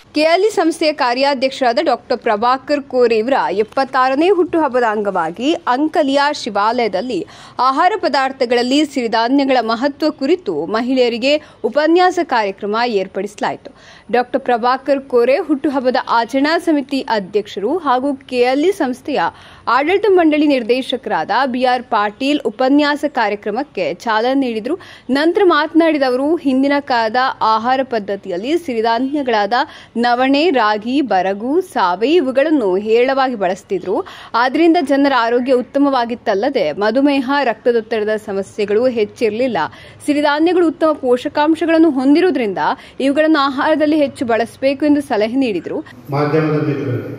KLE ಸಂಸ್ಥೆಯ ಕಾರ್ಯಾಧ್ಯಕ್ಷರಾದ doctor Prabhakar ಕೋರೆ ಇವರ ಎಪ್ಪತ್ತಾರನೇ ಹುಟ್ಟುಹಬ್ಬದ ಅಂಗವಾಗಿ ಅಂಕಲಿಯ ಶಿವಾಲಯದಲ್ಲಿ ಆಹಾರ ಪದಾರ್ಥಗಳಲ್ಲಿ ಸಿರಿಧಾನ್ಯಗಳ ಮಹತ್ವ ಕುರಿತು ಮಹಿಳೆಯರಿಗೆ ಉಪನ್ಯಾಸ ಕಾರ್ಯಕ್ರಮ ಏರ್ಪಡಿಸಲಾಯಿತು ಡಾಕ್ಟರ್ ಪ್ರಭಾಕರ್ ಕೋರೆ ಹುಟ್ಟುಹಬ್ಬದ ಆಚರಣಾ ಸಮಿತಿ ಅಧ್ಯಕ್ಷರು ಹಾಗೂ ಕೆಎಲ್ಇ ಸಂಸ್ಥೆಯ ಆಡಳಿತ ಮಂಡಳಿ ನಿರ್ದೇಶಕರಾದ ಬಿಆರ್ ಪಾಟೀಲ್ ಉಪನ್ಯಾಸ ಕಾರ್ಯಕ್ರಮಕ್ಕೆ ಚಾಲನೆ ನೀಡಿದರು ನಂತರ ಮಾತನಾಡಿದ ಅವರು ಹಿಂದಿನ ಕಾಲದ ಆಹಾರ ಪದ್ಧತಿಯಲ್ಲಿ ಸಿರಿಧಾನ್ಯಗಳಾದ ನವಣೆ ರಾಗಿ ಬರಗು ಸಾವೆ ಇವುಗಳನ್ನು ಹೇರಳವಾಗಿ ಬಳಸ್ತಿದ್ರು ಆದ್ರಿಂದ ಜನರ ಆರೋಗ್ಯ ಉತ್ತಮವಾಗಿತ್ತಲ್ಲದೆ ಮಧುಮೇಹ ರಕ್ತದೊತ್ತಡದ ಸಮಸ್ಯೆಗಳು ಹೆಚ್ಚಿರಲಿಲ್ಲ ಸಿರಿಧಾನ್ಯಗಳು ಉತ್ತಮ ಪೋಷಕಾಂಶಗಳನ್ನು ಹೊಂದಿರುವುದರಿಂದ ಇವುಗಳನ್ನು ಆಹಾರದಲ್ಲಿ ಹೆಚ್ಚು ಬಳಸಬೇಕು ಎಂದು ಸಲಹೆ ನೀಡಿದರು ಮಾಧ್ಯಮದ ಮಿತ್ರರು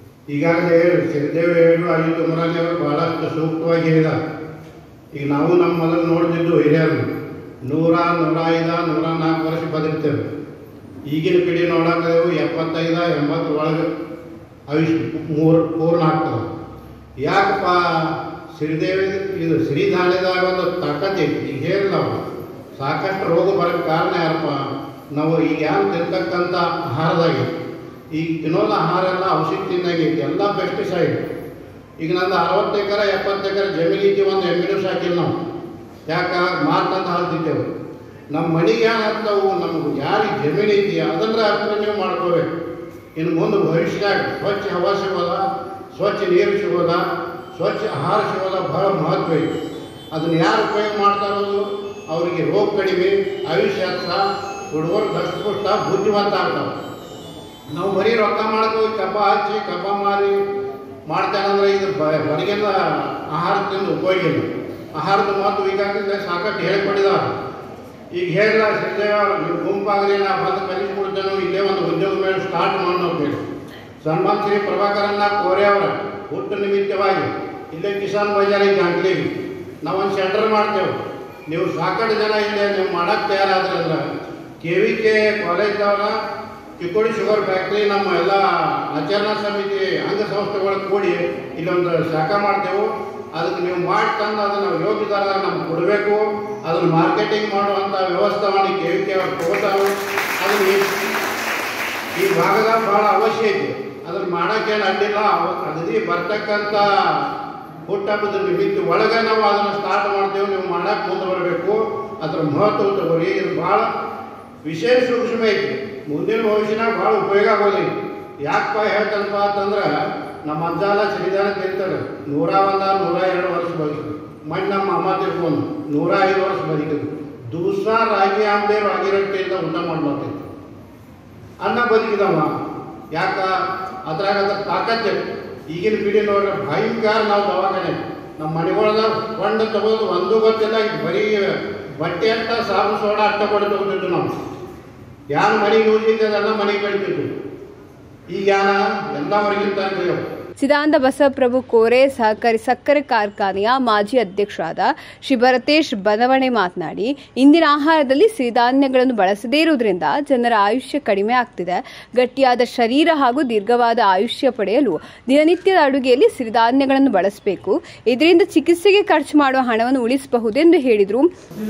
ಈಗಾಗಲೇ ಸಿರಿದೇವ ಹೇಳು ಅನಿಲ್ ಅವರು ಬಹಳಷ್ಟು ಸೂಕ್ತವಾಗಿ ಹೇಳಿದ ಈಗ ನಾವು ನಮ್ಮ ಮೊದಲು ನೋಡ್ತಿದ್ದು ಹಿರಿಯರು ನೂರ ನೂರ ಐದ ನೂರ ನಾಲ್ಕು ವರ್ಷ ಬದುಕ್ತೇವೆ ಈಗಿನ ಪೀಳಿ ನೋಡೋದು ಎಪ್ಪತ್ತೈದ ಎಂಬತ್ತರ ಒಳಗೆ ಆಯುಷ್ ಮೂರು ಪೂರ್ಣ ಆಗ್ತದೆ ಯಾಕಪ್ಪ ಸಿರಿದೇವಿ ಇದು ಸಿರಿಧಾನ್ಯದಾಗ ಒಂದು ತಾಕತ್ತೈತಿ ಈಗ ಹೇಳಿಲ್ಲ ನಾವು ಸಾಕಷ್ಟು ರೋಗ ಬರೋಕ್ಕೆ ಕಾರಣ ಯಾರಪ್ಪ ನಾವು ಈಗ ಏನು ತಿಂತಕ್ಕಂಥ ಆಹಾರದಾಗೆ ಈಗ ತಿನ್ನೋದು ಆಹಾರ ಎಲ್ಲ ಔಷಧಿ ತಿಂದಾಗೈತಿ ಎಲ್ಲ ಪೆಸ್ಟಿಸೈಡ್ ಈಗ ನಂದು ಅರವತ್ತು ಎಕರೆ ಎಪ್ಪತ್ತು ಎಕರೆ ಜಮೀನು ಇದ್ದು ಒಂದು ಎಮ್ಮಿನೂ ಸಾಕಿಲ್ಲ ನಾವು ಯಾಕೆ ಮಾರ್ಕಂತ ಹಾಲ್ತಿದ್ದೆವು ನಮ್ಮ ಮನೆಗೆ ಏನು ಆಗ್ತಾವು ನಮ್ಗೆ ಯಾರಿಗೆ ಜಮೀನು ಐತಿ ಅದನ್ನ ಅರ್ಥ ನೀವು ಮಾಡ್ಕೋಬೇಕು ಇನ್ನು ಮುಂದೆ ಭವಿಷ್ಯದಾಗ ಸ್ವಚ್ಛ ಹವಾ ಸಿಗೋದ ಸ್ವಚ್ಛ ನೀರು ಸಿಗೋದ ಸ್ವಚ್ಛ ಆಹಾರ ಸಿಗೋದ ಬಹಳ ಮಹತ್ವ ಐತಿ ಅದನ್ನು ಯಾರು ಉಪಯೋಗ ಮಾಡ್ತಾ ಇರೋದು ಅವರಿಗೆ ರೋಗ ಕಡಿಮೆ ಆಯುಷ್ಯ ಹೆಚ್ಚ ಹುಡುಗರು ದಷ್ಟಪುಷ್ಟ ಬುದ್ಧಿವಂತ ಆಗ್ತಾವೆ ನಾವು ಬರೀ ರೊಕ್ಕ ಮಾಡ್ಕೋಗಿ ಕಬ್ಬ ಹಚ್ಚಿ ಕಬ್ಬ ಮಾರಿ ಮಾಡ್ತೇನಂದ್ರೆ ಇದು ಬ- ಹೊರಗಿನ ಆಹಾರ ತಿಂದು ಉಪಯೋಗ ಇಲ್ಲ ಆಹಾರದ ಮಹತ್ವ ಈಗಾಗಲೇ ಸಾಕಷ್ಟು ಹೇಳಿಕೊಟ್ಟಿದ್ದಾರೆ ಈಗ ಹೇಳಿಲ್ಲ ಸಿದ್ದೇವ ನೀವು ಗುಂಪಾಗಲಿ ನಾ ಬಂದು ಕಲಿಸ್ಕೊಡ್ತೇನೆ ಇಲ್ಲೇ ಒಂದು ಉದ್ಯೋಗ ಮೇಲೆ ಸ್ಟಾರ್ಟ್ ಮಾಡೋಣ ಅಂತ ಹೇಳಿ ಸನ್ಮಾನ್ ಶ್ರೀ ಪ್ರಭಾಕರನ್ನ ಕೋರೆ ಅವರ ಹುಟ್ಟು ನಿಮಿತ್ತವಾಗಿ ಇಲ್ಲೇ ಕಿಸಾನ್ ಬಜಾರ್ ಐತೆ ಅಂಗಡಿಗೆ ನಾವೊಂದು ಸೆಂಟರ್ ಮಾಡ್ತೇವೆ ನೀವು ಸಾಕಷ್ಟು ಜನ ಇಲ್ಲೇ ನೀವು ಮಾಡಕ್ಕೆ ತಯಾರಾದ್ರಿ ಅಂದ್ರೆ ಕೆ ವಿ ಕೆ ಕಾಲೇಜ್ದವರ ಚಿಕ್ಕೋಡಿ ಶುಗರ್ ಫ್ಯಾಕ್ಟ್ರಿ ನಮ್ಮ ಎಲ್ಲ ಆಚರಣಾ ಸಮಿತಿ ಅಂಗಸಂಸ್ಥೆಗಳು ಕೂಡಿ ಇಲ್ಲೊಂದು ಶಾಖ ಮಾಡ್ತೇವೆ ಅದಕ್ಕೆ ನೀವು ಮಾಡಿ ತಂದು ಅದನ್ನು ಯೋಗ್ಯದಾರದಾಗ ನಮ್ಗೆ ಕೊಡಬೇಕು ಅದನ್ನು ಮಾರ್ಕೆಟಿಂಗ್ ಮಾಡುವಂಥ ವ್ಯವಸ್ಥೆಯನ್ನು ಕೆ ವಿ ಕೆ ಅವ್ರು ತಗೋತಾವೆ ಅದನ್ನು ಈ- ಈ ಭಾಗದಾಗ ಭಾಳ ಅವಶ್ಯ ಐತಿ ಅದನ್ನ ಮಾಡೋಕ್ಕೇನು ಅಡ್ಡಿಲ್ಲ ಅವ- ಅಗದಿ ಬರ್ತಕ್ಕಂಥ ಹುಟ್ಟಹಬ್ಬದ ನಿಮಿತ್ತ ಒಳಗೆ ನಾವು ಅದನ್ನು ಸ್ಟಾರ್ಟ್ ಮಾಡ್ತೇವೆ ನೀವು ಮಾಡಕ್ಕೆ ಮುಂದೆ ಬರಬೇಕು ಅದ್ರ ಮಹತ್ವ ತಗೋರಿ ಇದು ಭಾಳ ವಿಶೇಷ ಸೂಕ್ಷ್ಮ ಐತಿ ಮುಂದಿನ ಭವಿಷ್ಯನಾಗ ಭಾಳ ಉಪಯೋಗ ಆಗೋದಿಲ್ಲ ಯಾಕಪ್ಪ ಹೇಳ್ತಾನಪ್ಪ ಅಂತಂದ್ರೆ ನಮ್ಮ ಅಜ್ಜಾಲ ಸಿರಿದಾನ ತಿಂತಾರೆ ನೂರ ಒಂದ ನೂರ ಎರಡು ವರ್ಷ ಬದುಕಿದ್ರು ಮಣ್ಣು ನಮ್ಮ ಅಮ್ಮ ತಿಳ್ಕೊಂಡು ನೂರ ಐದು ವರ್ಷ ಬದುಕಿದ್ರು ದೂಸ ರಾಗಿ ಆಂಬೆ ರಾಗಿ ರೊಟ್ಟಿಯಿಂದ ಊಟ ಮಾಡ್ಲತ್ತಿತ್ತು ಅನ್ನ ಬದುಕಿದವ ಯಾಕ ಅದ್ರಾಗ ಅದ್ರ ತಾಕತ್ತೆ ಈಗಿನ ಪೀಳಿ ನೋಡ್ರೆ ಭಯಂಕರ ನಾವು ದವಾಖಾನೆ ನಮ್ಮ ಮನೆಗಳದಾಗ ಕೊಂಡು ತಗೋದು ಒಂದು ಗೊತ್ತಿಲ್ಲ ಈಗ ಬರೀ ಬಟ್ಟೆ ಅಂತ ಸಾಬು ಸೋಡಾ ಅಟ್ಟ ಕೊಟ್ಟು ತಗೋತಿದ್ವು ನಾವು ಯಾರು ಮನೆಗೆ ಯೂಸ್ ಇದ್ದದೆಲ್ಲ ಮನೆಗೆ ಬೆಳಿತಿದ್ವು ಈಗ ಯಾನ ಎಲ್ಲ ಹೊರಗಿನ ತಂದು ಸಿದಾಂತ ಬಸವಪ್ರಭು ಕೋರೆ ಸಹಕಾರಿ ಸಕ್ಕರೆ ಕಾರ್ಖಾನೆಯ ಮಾಜಿ ಅಧ್ಯಕ್ಷರಾದ ಶ್ರೀ ಭರತೇಶ್ ಬನವಣೆ ಮಾತನಾಡಿ ಇಂದಿನ ಆಹಾರದಲ್ಲಿ ಸಿರಿಧಾನ್ಯಗಳನ್ನು ಬಳಸದೇ ಇರುವುದರಿಂದ ಜನರ ಆಯುಷ್ಯ ಕಡಿಮೆ ಆಗ್ತಿದೆ ಗಟ್ಟಿಯಾದ ಶರೀರ ಹಾಗೂ ದೀರ್ಘವಾದ ಆಯುಷ್ಯ ಪಡೆಯಲು ದಿನನಿತ್ಯದ ಅಡುಗೆಯಲ್ಲಿ ಸಿರಿಧಾನ್ಯಗಳನ್ನು ಬಳಸಬೇಕು ಇದರಿಂದ ಚಿಕಿತ್ಸೆಗೆ ಖರ್ಚು ಮಾಡುವ ಹಣವನ್ನು ಉಳಿಸಬಹುದೆಂದು ಹೇಳಿದರು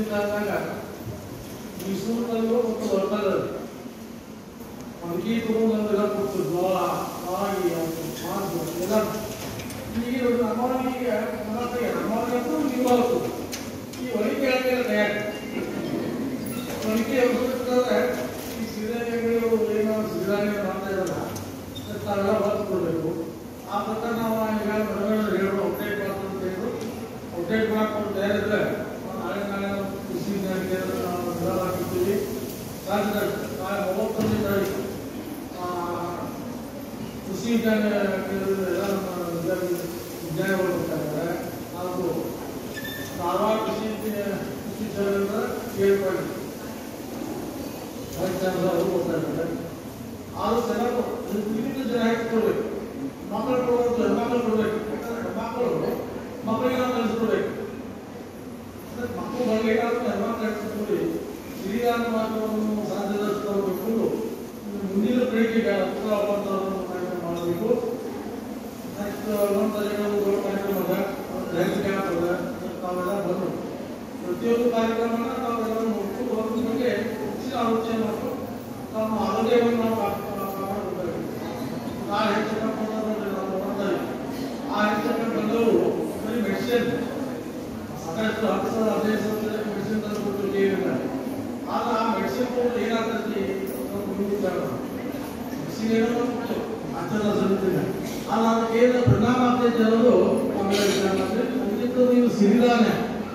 ಮೈಸೂರಿನಲ್ಲೂ ಮತ್ತು ಹೊರಟದ ಅಡಿಕೆ ತಗೊಂಡೆಲ್ಲ ಕೊಟ್ಟು ಜೋಳ ರಾಗಿ ಮಾಸು ಎಲ್ಲ ಈಗ ನಮ್ಮವರಿಗೆ ನಮ್ಮಕ್ಕೆ ನಮ್ಮವರಿಗೂ ನಿವಾಸು ಈ ಹೊಲಿಗೆ ಹಾಕಿಲ್ಲ ತಯಾರಿ ಹೊಲಿಗೆ ಹೊಲಿದ್ರೆ ಈ ಸಿರಿಧಾನ್ಯಗಳು ಏನೋ ಸಿರಿಧಾನ್ಯ ಮಾಡ್ತಾ ಇರಲ್ಲ ತಾವೆಲ್ಲ ಹೊತ್ತು ಕೊಡಬೇಕು ಆ ಪ್ರಕಾರ ನಾವು ಈಗ ಮನೆಗಳಲ್ಲಿ ಹೇಳೋ ಅಪ್ಡೇಟ್ ಮಾಡ್ಕೊಂಡು ಹೇಳಿದ್ರು ಅಪ್ಡೇಟ್ ಮಾಡ್ಕೊಂಡು ತಯಾರಿದ್ರೆ ನಾಳೆ ನಾಳೆ ಕೃಷಿ ಇಲಾಖೆ ನಾವು ವಿಧಾನ ಹಾಕಿರ್ತೀವಿ ರಾಜ್ಯದ ನಾಳೆ ಮೂವತ್ತೊಂದನೇ ತಾರೀಕು ಆ, ಕೃಷಿ ವಿಜ್ಞಾನ ಕೇಂದ್ರದಲ್ಲಿ ಎಲ್ಲ ನಮ್ಮ ವಿದ್ಯಾರ್ಥಿ ವಿಜ್ಞಾನಿಗಳು ಬರ್ತಾ ಇದ್ದಾರೆ ಹಾಗೂ ಧಾರವಾಡ ಕೃಷಿ ವಿಜ್ಞಾನ- ಕೃಷಿ ವಿಶ್ವವಿದ್ಯಾಲಯದಿಂದ ಕೇಳ್ಕೊಂಡು ಅವರು ಬರ್ತಾ ಇದ್ದಾರೆ ಆರು ಜನ ವಿವಿಧ ಜನ ಹಾಕಿಕೊಡ್ಬೇಕು ಮಕ್ಕಳು ಕೊಡೋದು ಹೆಣ್ಮಕ್ಳು ಕೊಡ್ಬೇಕು ಯಾಕಂದ್ರೆ ಹೆಣ್ಮಕ್ಳು ಮಕ್ಕಳಿಗೆ ನಾವು ಕಲಿಸ್ಕೊಡ್ಬೇಕು ಅಂದ್ರೆ ಮಕ್ಕಳು ಬರಲಿಕ್ಕಾದ್ರೂ ಹೆಣ್ಮಕ್ಳು ಹಾಕಿಸ್ಕೊಡಿ ಹಿರಿಯಾದ ಮಾತನ್ನು ಸಾಧ್ಯದಷ್ಟು ತಗೋಬೇಕು ಮುಂದಿನ ಪೀಳಿಗೆಗೆ ಅನುಕೂಲ ಆಗುವಂಥದ್ದನ್ನು ಕಾರ್ಯಕ್ರಮ ಮಾಡಬೇಕು ನೆಕ್ಸ್ಟ್ ಒಂದು ತಾರೀಕು ಕಾರ್ಯಕ್ರಮದ ಹೆಲ್ತ್ ಕ್ಯಾಂಪ್ ಅದ ತಾವೆಲ್ಲ ಬಂದರು ಪ್ರತಿಯೊಂದು ಕಾರ್ಯಕ್ರಮನ ನಾವೆಲ್ಲ ನೋಡ್ಕೊಂಡು ಹೋಗೋದ್ರ ಬಗ್ಗೆ ಹೆಚ್ಚಿನ ಆಲೋಚನೆ ಮಾಡ್ಕೊಂಡು ನಮ್ಮ ಆರೋಗ್ಯವನ್ನು ನಾವು ಕಾಪಾಡ್ಕೊಂಡು ಹತ್ತು ಸಾವಿರ ಹದಿನೈದು ಸಾವಿರ ಮೆಡಿಸಿನ್ ತಂದು ಕೊಟ್ಟು ಏನಿಲ್ಲ ಆದ್ರೆ ಆ ಮೆಡಿಸಿನ್ ತಗೊಂಡು ಏನಾಗ್ತೈತಿ ಸ್ವಲ್ಪ ಮುಂದೆ ಮೆಡಿಸಿನ್ ಏನೋ ಕೊಟ್ಟು ಹಚ್ಚದ ಸಮಿತಿನ ಆದ್ರೆ ಅದಕ್ಕೆ ಏನು ಪರಿಣಾಮ ಆಗ್ತೈತೆ ಅನ್ನೋದು ನಮ್ಗೆ ವಿಚಾರ ಮಾಡ್ತೀವಿ. ಖಂಡಿತ ನೀವು ಸಿರಿದಾನೆ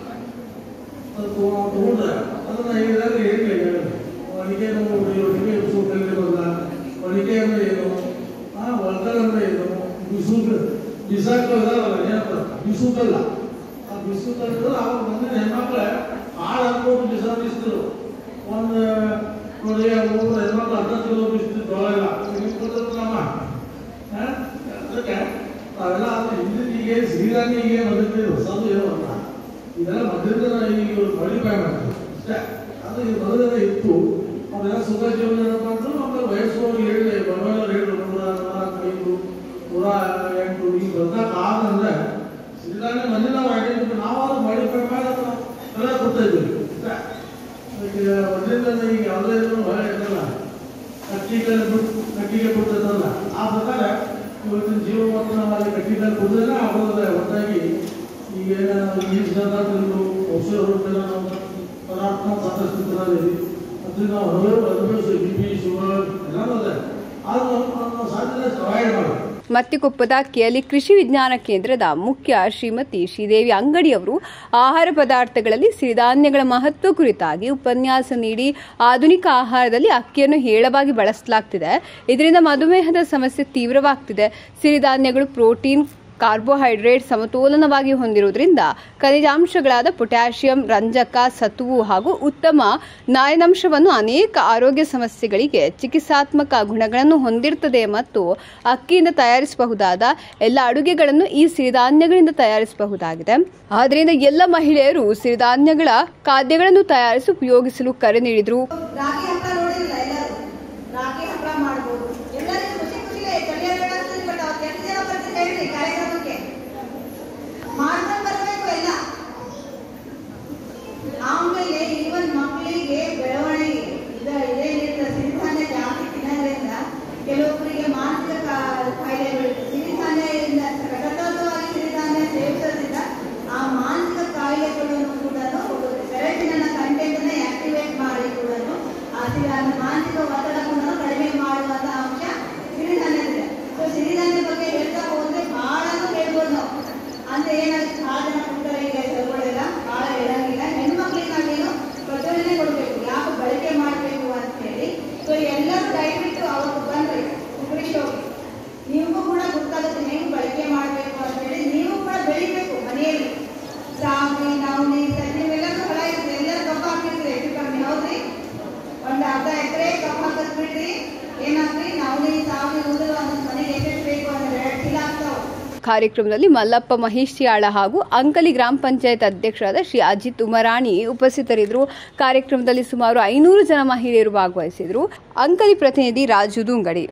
ಅದು ತಗೊ- ತಗೊಂಡ್ರೆ ಅದನ್ನ ಹೇಳಿದಾಗ ಹೇಳಿ ಒಳಗೆ ನಾವು ಒಳಗೆ ಸೂಪಲ್ಲಿ ಬಂದ ಒಳಗೆ ಅಂದ್ರೆ ಏನು ಆ ಒಳಗಡೆ ಅಂದ್ರೆ ಏನು ಬಿಸುಕ್ ಬಿಸಾಕ ಇದಾರಲ್ಲ ಏನಪ್ಪ ಬಿಸುಕಲ್ಲ ಆ ಬಿಸುಕಲ್ಲ ಅವಾಗ ಬಂದಿನ ಹೆಣ್ಮಕ್ಳ ಆಳು ಹಾಕೊಂಡು ಬಿಸಾಕಿಸ್ತಿರು ಒಂದು ನೋಡಿ ಮೂರು ಹೆಣ್ಮಕ್ಳು ಅರ್ಧ ಕಿಲೋ ಬಿಸ್ತಿದ್ರು ಒಳಗ ನಮ್ಮ ಹಾ? ಅದಕ್ಕೆ ಅವೆಲ್ಲ ಅದು ಹಿಂದಿಗೆ ಸಿರಿಧಾನ್ಯಗೆ ಬದುಕಿದ್ರು ಹೊಸದು ಏನೋ ಅಲ್ಲ ಇದೆಲ್ಲ ಮೊದಲಿಂದ ಈಗ ಇವರು ಕ್ವಾಲಿಫೈ ಮಾಡ್ತಾರೆ ಅಷ್ಟೇ ಅದು ಇದು ಮೊದಲೆಲ್ಲ ಇತ್ತು ಅವೆಲ್ಲ ಸುಖ ಜೀವನ ಏನಪ್ಪ ಅಂದ್ರೆ ನಮ್ಗೆ ವಯಸ್ಸು ಹೇಳಿ ಬಡವರು ಹೇಳಿ ನೂರ ನೂರೈದು ನೂರ ಎಂಟು ಈಗ ಬಂದಾಗ ಆದಂದ್ರೆ ಸಿರಿಧಾನ್ಯ ಮೊದಲು ನಾವು ಐಡೆಂಟಿಫೈ ನಾವು ಅದು ಮಾಡಿಫೈ ಮಾಡಿ ಅದನ್ನ ಎಲ್ಲ ಕೊಡ್ತಾ ಇದ್ವಿ ಅಷ್ಟೇ ಅದಕ್ಕೆ ಮೊದಲಿಂದ ಈಗ ಯಾವುದೇ ಇದ್ರು ಹೊರ ಇರಲ್ಲ ಕಟ್ಟಿಗೆ ಕಟ್ಟಿಗೆ ಕೊಡ್ತದಲ್ಲ ಆ ಪ್ರಕಾರ ಇವತ್ತಿನ ಜೀವ ಮತ್ತು ನಾವು ಅಲ್ಲಿ ಕಟ್ಟಿಗೆ ಕೊಡೋದಿಲ್ಲ ಆಗೋದಿಲ್ಲ ಒಟ್ಟಾಗಿ ಈಗ ಏನಾದ್ರು ಈ ಜನರು ಔಷಧ ರೂಪದಲ್ಲಿ ನಾವು ಪದಾರ್ಥ ಸಾಕಷ್ಟು ತಿನ್ನೋದಿದೆ ಅದರಿಂದ ನಾವು ಹೊರಗೆ ಅನುಭವಿಸಿ ಬಿ ಪಿ ಶುಗರ್ ಎಲ್ಲ ಇದೆ ಆದ್ರೂ ನಾವು ಸಾಧ್ಯತೆ ಅವಾಯ್ಡ್ ಮಾಡೋದು ಮತ್ತಿಕೊಪ್ಪದ ಕೆಎಲ್ಇ ಕೃಷಿ ವಿಜ್ಞಾನ ಕೇಂದ್ರದ ಮುಖ್ಯ ಶ್ರೀಮತಿ ಶ್ರೀದೇವಿ ಅಂಗಡಿಯವರು ಆಹಾರ ಪದಾರ್ಥಗಳಲ್ಲಿ ಸಿರಿಧಾನ್ಯಗಳ ಮಹತ್ವ ಕುರಿತಾಗಿ ಉಪನ್ಯಾಸ ನೀಡಿ ಆಧುನಿಕ ಆಹಾರದಲ್ಲಿ ಅಕ್ಕಿಯನ್ನು ಹೇಳವಾಗಿ ಬಳಸಲಾಗ್ತಿದೆ ಇದರಿಂದ ಮಧುಮೇಹದ ಸಮಸ್ಯೆ ತೀವ್ರವಾಗ್ತಿದೆ ಸಿರಿಧಾನ್ಯಗಳು ಪ್ರೋಟೀನ್ ಕಾರ್ಬೋಹೈಡ್ರೇಟ್ ಸಮತೋಲನವಾಗಿ ಹೊಂದಿರುವುದರಿಂದ ಖನಿಜಾಂಶಗಳಾದ ಪೊಟ್ಯಾಷಿಯಂ ರಂಜಕ ಸತುವು ಹಾಗೂ ಉತ್ತಮ ನಾರಿನಂಶವನ್ನು ಅನೇಕ ಆರೋಗ್ಯ ಸಮಸ್ಯೆಗಳಿಗೆ ಚಿಕಿತ್ಸಾತ್ಮಕ ಗುಣಗಳನ್ನು ಹೊಂದಿರುತ್ತದೆ ಮತ್ತು ಅಕ್ಕಿಯಿಂದ ತಯಾರಿಸಬಹುದಾದ ಎಲ್ಲ ಅಡುಗೆಗಳನ್ನು ಈ ಸಿರಿಧಾನ್ಯಗಳಿಂದ ತಯಾರಿಸಬಹುದಾಗಿದೆ ಆದ್ದರಿಂದ ಎಲ್ಲ ಮಹಿಳೆಯರು ಸಿರಿಧಾನ್ಯಗಳ ಖಾದ್ಯಗಳನ್ನು ತಯಾರಿಸಿ ಉಪಯೋಗಿಸಲು ಕರೆ ನೀಡಿದರು ರಾಗಿ ಹಪ್ಪಳ ನೋಡಿರಲ್ಲ ಎಲ್ಲರೂ ರಾಗಿ ಹಪ್ಪಳ ಮಾಡ್ಬೋದು ಎಲ್ಲರಿಗೂ ಖುಷಿ ಖುಷಿಲೇ ಕಲಿಯೋದು ಬಟ್ ಅವ್ರು ಎಷ್ಟು ಜನ ಬರ್ತಿದ್ರು ಹೇಳ್ರಿ ಕಾರ್ಯಕ್ರಮಕ್ಕೆ ಮಾಡ್ಕೊಂಡು ಬರಬೇಕು ಎಲ್ಲ ಆಮೇಲೆ ಈವನ್ ಮಕ್ಕಳಿಗೆ ಬೆಳವಣಿಗೆ ಇದ ಇದೇನಿರ್ತದೆ ಸಿರಿಧಾನ್ಯ ಜಾಸ್ತಿ ತಿನ್ನೋದ್ರಿಂದ ಕೆಲವೊಬ್ಬರಿಗೆ ಮಾನಸಿಕ ಕಾ- ಕಾಯಿಲೆಗಳು ಸಿರಿಧಾನ್ಯದಿಂದ ಸತತವಾಗಿ ಸಿರಿಧಾನ್ಯ ಸೇವಿಸೋದ್ರಿಂದ ಆ ಮಾನಸಿಕ ಕಾಯಿಲೆಗಳನ್ನು ಕೂಡ ಸೆರೆಟಿನ ಕಂಟೆಂಟ್ ಅನ್ನ ಆಕ್ಟಿವೇಟ್ ಮಾಡಿ ಕೂಡ ಆ ಸಿರಿಧಾನ್ಯ ಮಾನಸಿಕ ಒತ್ತಡವನ್ನು ಕಡಿಮೆ ಮಾಡುವಂತ ಅಂಶ ಸಿರಿಧಾನ್ಯದಿದೆ ಸೊ ಸಿರಿಧಾನ್ಯ ಬಗ್ಗೆ ಹೇಳ್ತಾ ಹೋದ್ರೆ ಬಹಳನು ಹೇಳ್ಬೋದು ನಾವು ಅಂದ್ರೆ ಏನಾಗುತ್ತೆ ಬಹಳ ಜನ ಪುಟ್ಟರಿಗೆ ಸರ್ಗಳೆಲ್ಲ ಬಹಳ ಹೇಳಂಗಿಲ್ಲ ಹೆಣ್ಮಕ್ಳಿಗೆ ನಾವೇನು ಪ್ರಚೋದನೆ ಕೊಡಬೇಕು ಯಾಕೆ ಬಳಕೆ ಮಾಡಬೇಕು ಅಂತ ಹೇಳಿ ಸೊ ಎಲ್ಲರೂ ದಯವಿಟ್ಟು ಅವತ್ತು ಬಂದ್ರಿ ಉಗುಳಿ ಹೋಗಿ ನಿಮಗೂ ಕೂಡ ಗೊತ್ತಾಗುತ್ತೆ ಹೆಂಗ್ ಬಳಕೆ ಮಾಡಬೇಕು ಅಂತ ಹೇಳಿ ನೀವು ಕೂಡ ಬೆಳಿಬೇಕು ಮನೆಯಲ್ಲಿ ಸಾವಿ ನವಣಿ ನೀವೆಲ್ಲರೂ ಹೊಲ ಇರ್ತೀರಿ ಎಲ್ಲರೂ ಕಬ್ಬು ಹಾಕಿರ್ತೀರಿ ಹೆಚ್ಚು ಕಮ್ಮಿ ಹೌದ್ರಿ ಒಂದು ಅರ್ಧ ಎಕರೆ ಕಬ್ಬು ಹಾಕದ್ ಬಿಡ್ರಿ ಏನಾಗ್ರಿ ನವಣಿ ಸಾವಿ ಉದುರು ಒಂದೊಂದು ಮನೆಗೆ ಎಷ್ಟೆಷ್ಟು ಬೇಕು ಅಂದ್ರೆ ಎರಡು ಚೀಲ ಆಗ್ತಾವ ಕಾರ್ಯಕ್ರಮದಲ್ಲಿ ಮಲ್ಲಪ್ಪ ಮಹೇಶಿಯಾಳ ಹಾಗೂ ಅಂಕಲಿ ಗ್ರಾಮ ಪಂಚಾಯತ್ ಅಧ್ಯಕ್ಷರಾದ ಶ್ರೀ ಅಜಿತ್ ಉಮರಾಣಿ ಉಪಸ್ಥಿತರಿದ್ದರು ಕಾರ್ಯಕ್ರಮದಲ್ಲಿ ಸುಮಾರು ಐನೂರು ಜನ ಮಹಿಳೆಯರು ಭಾಗವಹಿಸಿದರು ಅಂಕಲಿ ಪ್ರತಿನಿಧಿ ರಾಜು ದುಂಗಡಿ